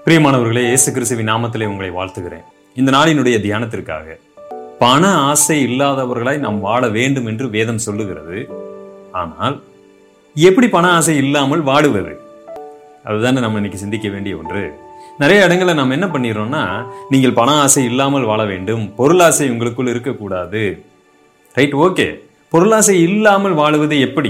பிரியமானவர்களே இயேசு கிறிஸ்துவின் நாமத்திலே உங்களை வாழ்த்துகிறேன் இந்த நாளினுடைய தியானத்திற்காக பண ஆசை இல்லாதவர்களாய் நாம் வாழ வேண்டும் என்று வேதம் சொல்லுகிறது ஆனால் எப்படி பண ஆசை இல்லாமல் வாடுவது அதுதானே நம்ம இன்னைக்கு சிந்திக்க வேண்டிய ஒன்று நிறைய இடங்கள்ல நம்ம என்ன பண்ணிடுறோம்னா நீங்கள் பண ஆசை இல்லாமல் வாழ வேண்டும் பொருளாசை உங்களுக்குள் இருக்கக்கூடாது ரைட் ஓகே பொருளாசை இல்லாமல் வாழுவது எப்படி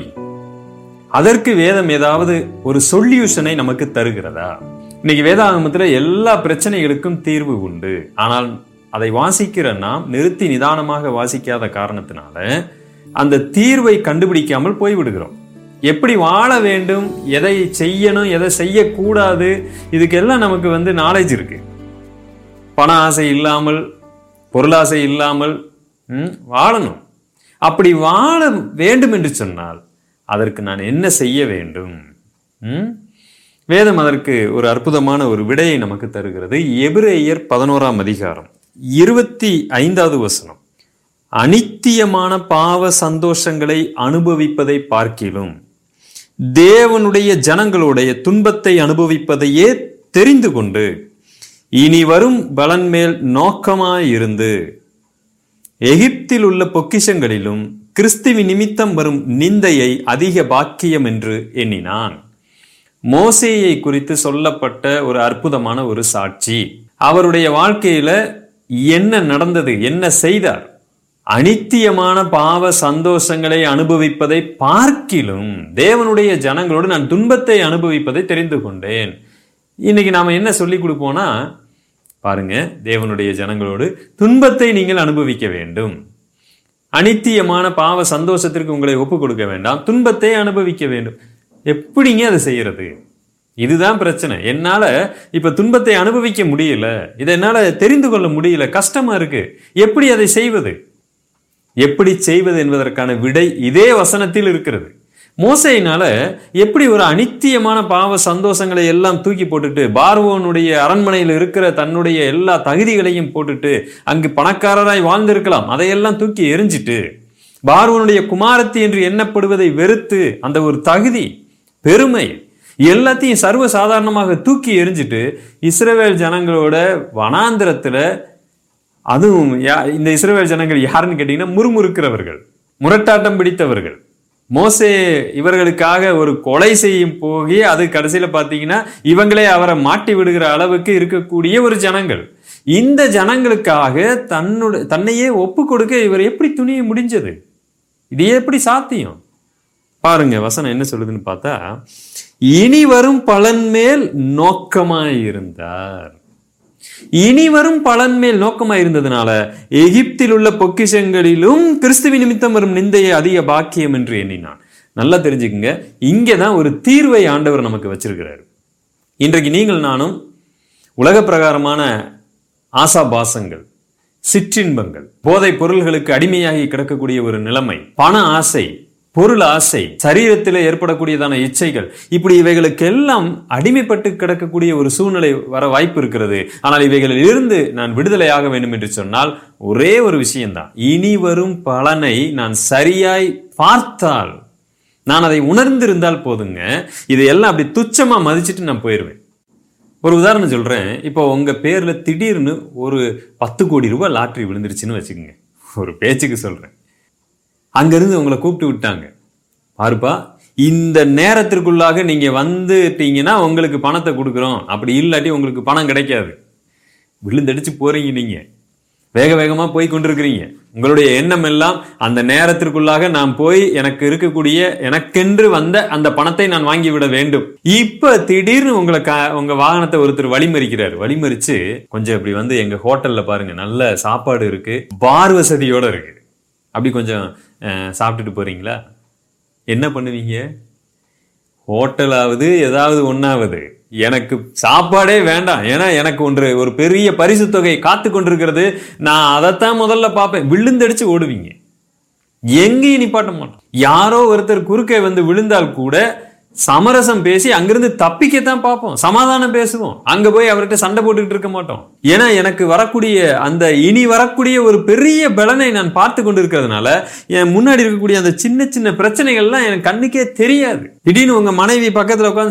அதற்கு வேதம் ஏதாவது ஒரு சொல்யூஷனை நமக்கு தருகிறதா இன்னைக்கு வேதாகமத்துல எல்லா பிரச்சனைகளுக்கும் தீர்வு உண்டு ஆனால் அதை வாசிக்கிற நாம் நிறுத்தி நிதானமாக வாசிக்காத காரணத்தினால அந்த தீர்வை கண்டுபிடிக்காமல் போய்விடுகிறோம் எப்படி வாழ வேண்டும் எதை செய்யணும் எதை செய்யக்கூடாது இதுக்கெல்லாம் நமக்கு வந்து நாலேஜ் இருக்கு பண ஆசை இல்லாமல் பொருளாசை இல்லாமல் ம், வாழணும் அப்படி வாழ வேண்டும் என்று சொன்னால் அதற்கு நான் என்ன செய்ய வேண்டும் ம்? வேதம் அதற்கு ஒரு அற்புதமான ஒரு விடையை நமக்கு தருகிறது எபிரேயர் பதினோராம் அதிகாரம் இருபத்தி ஐந்தாவது வசனம் அனித்தியமான பாவ சந்தோஷங்களை அனுபவிப்பதை பார்க்கிலும் தேவனுடைய ஜனங்களுடைய துன்பத்தை அனுபவிப்பதையே தெரிந்து கொண்டு இனி வரும் பலன் மேல் நோக்கமாயிருந்து எகிப்தில் உள்ள பொக்கிஷங்களிலும் கிறிஸ்துவி நிமித்தம் வரும் நிந்தையை அதிக பாக்கியம் என்று எண்ணினான் மோசேயை குறித்து சொல்லப்பட்ட ஒரு அற்புதமான ஒரு சாட்சி அவருடைய வாழ்க்கையில என்ன நடந்தது என்ன செய்தார் அனித்தியமான பாவ சந்தோஷங்களை அனுபவிப்பதை பார்க்கிலும் தேவனுடைய ஜனங்களோடு நான் துன்பத்தை அனுபவிப்பதை தெரிந்து கொண்டேன் இன்னைக்கு நாம என்ன சொல்லி கொடுப்போம்னா பாருங்க தேவனுடைய ஜனங்களோடு துன்பத்தை நீங்கள் அனுபவிக்க வேண்டும் அனித்தியமான பாவ சந்தோஷத்திற்கு உங்களை ஒப்பு கொடுக்க வேண்டாம் துன்பத்தை அனுபவிக்க வேண்டும் எப்படிங்க அதை செய்யறது இதுதான் பிரச்சனை என்னால இப்ப துன்பத்தை அனுபவிக்க முடியல இதை என்னால தெரிந்து கொள்ள முடியல கஷ்டமா இருக்கு எப்படி அதை செய்வது எப்படி செய்வது என்பதற்கான விடை இதே வசனத்தில் இருக்கிறது மோசையினால எப்படி ஒரு அனித்தியமான பாவ சந்தோஷங்களை எல்லாம் தூக்கி போட்டுட்டு பார்வோனுடைய அரண்மனையில் இருக்கிற தன்னுடைய எல்லா தகுதிகளையும் போட்டுட்டு அங்கு பணக்காரராய் வாழ்ந்திருக்கலாம் அதையெல்லாம் தூக்கி எரிஞ்சிட்டு பார்வோனுடைய குமாரத்தி என்று எண்ணப்படுவதை வெறுத்து அந்த ஒரு தகுதி பெருமை எல்லாத்தையும் சர்வ சாதாரணமாக தூக்கி எரிஞ்சிட்டு இஸ்ரவேல் ஜனங்களோட வனாந்திரத்துல அதுவும் யா- இந்த இஸ்ரவேல் ஜனங்கள் யாருன்னு கேட்டீங்கன்னா முறுமுறுக்கிறவர்கள் முரட்டாட்டம் பிடித்தவர்கள் மோசே இவர்களுக்காக ஒரு கொலை செய்யும் போகி அது கடைசியில பாத்தீங்கன்னா இவங்களே அவரை மாட்டி விடுகிற அளவுக்கு இருக்கக்கூடிய ஒரு ஜனங்கள் இந்த ஜனங்களுக்காக தன்னுடைய தன்னையே ஒப்பு கொடுக்க இவர் எப்படி துணிய முடிஞ்சது இது எப்படி சாத்தியம் பாருங்க வசனம் என்ன சொல்லுதுன்னு பார்த்தா இனி வரும் பலன் மேல் நோக்கமாயிருந்தார் இனி வரும் பலன் மேல் நோக்கமாய் இருந்ததுனால எகிப்தில் உள்ள பொக்கிஷங்களிலும் கிறிஸ்துவ நிமித்தம் வரும் நிந்தையை அதிக பாக்கியம் என்று எண்ணினான் நல்லா தெரிஞ்சுக்குங்க இங்கதான் ஒரு தீர்வை ஆண்டவர் நமக்கு வச்சிருக்கிறாரு இன்றைக்கு நீங்கள் நானும் உலக பிரகாரமான ஆசாபாசங்கள் சிற்றின்பங்கள் போதைப் பொருள்களுக்கு அடிமையாகி கிடக்கக்கூடிய ஒரு நிலைமை பண ஆசை பொருள் ஆசை சரீரத்தில் ஏற்படக்கூடியதான இச்சைகள் இப்படி இவைகளுக்கெல்லாம் அடிமைப்பட்டு கிடக்கக்கூடிய ஒரு சூழ்நிலை வர வாய்ப்பு இருக்கிறது ஆனால் இவைகளில் இருந்து நான் விடுதலையாக வேண்டும் என்று சொன்னால் ஒரே ஒரு விஷயம்தான் இனி வரும் பலனை நான் சரியாய் பார்த்தால் நான் அதை உணர்ந்திருந்தால் போதுங்க இதையெல்லாம் அப்படி துச்சமா மதிச்சிட்டு நான் போயிடுவேன் ஒரு உதாரணம் சொல்றேன் இப்போ உங்க பேர்ல திடீர்னு ஒரு பத்து கோடி ரூபாய் லாட்டரி விழுந்துருச்சுன்னு வச்சுக்கோங்க ஒரு பேச்சுக்கு சொல்றேன் அங்கிருந்து உங்களை கூப்பிட்டு விட்டாங்க பாருப்பா இந்த நேரத்திற்குள்ளாக நீங்க வந்துட்டீங்கன்னா உங்களுக்கு பணத்தை கொடுக்குறோம் அப்படி இல்லாட்டி உங்களுக்கு பணம் கிடைக்காது விழுந்தடிச்சு போறீங்க நீங்க வேக வேகமா போய் கொண்டிருக்கிறீங்க உங்களுடைய எண்ணம் எல்லாம் அந்த நேரத்திற்குள்ளாக நான் போய் எனக்கு இருக்கக்கூடிய எனக்கென்று வந்த அந்த பணத்தை நான் வாங்கி விட வேண்டும் இப்ப திடீர்னு உங்களை க- உங்க வாகனத்தை ஒருத்தர் வழிமறிக்கிறார் வழிமறிச்சு கொஞ்சம் இப்படி வந்து எங்க ஹோட்டல்ல பாருங்க நல்ல சாப்பாடு இருக்கு பார் வசதியோட இருக்கு அப்படி கொஞ்சம் அஹ், சாப்பிட்டுட்டு போறீங்களா என்ன பண்ணுவீங்க ஹோட்டலாவது ஏதாவது ஒண்ணாவது எனக்கு சாப்பாடே வேண்டாம் ஏன்னா எனக்கு ஒன்று ஒரு பெரிய பரிசு தொகை காத்து கொண்டிருக்கிறது நான் அதைத்தான் முதல்ல பார்ப்பேன் விழுந்தடிச்சு ஓடுவீங்க எங்கேயும் நிப்பாட்ட மாட்டோம் யாரோ ஒருத்தர் குறுக்கே வந்து விழுந்தால் கூட சமரசம் பேசி அங்கிருந்து தப்பிக்கத்தான் பார்ப்போம் சமாதானம் பேசுவோம் அங்க போய் அவர்கிட்ட சண்டை போட்டுக்கிட்டு இருக்க மாட்டோம் ஏன்னா எனக்கு வரக்கூடிய அந்த இனி வரக்கூடிய ஒரு பெரிய பலனை நான் பார்த்து கொண்டிருக்கிறதுனால என் முன்னாடி இருக்கக்கூடிய அந்த சின்ன சின்ன பிரச்சனைகள்லாம் எனக்கு கண்ணுக்கே தெரியாது திடீர்னு உங்க மனைவி பக்கத்துல உட்காந்து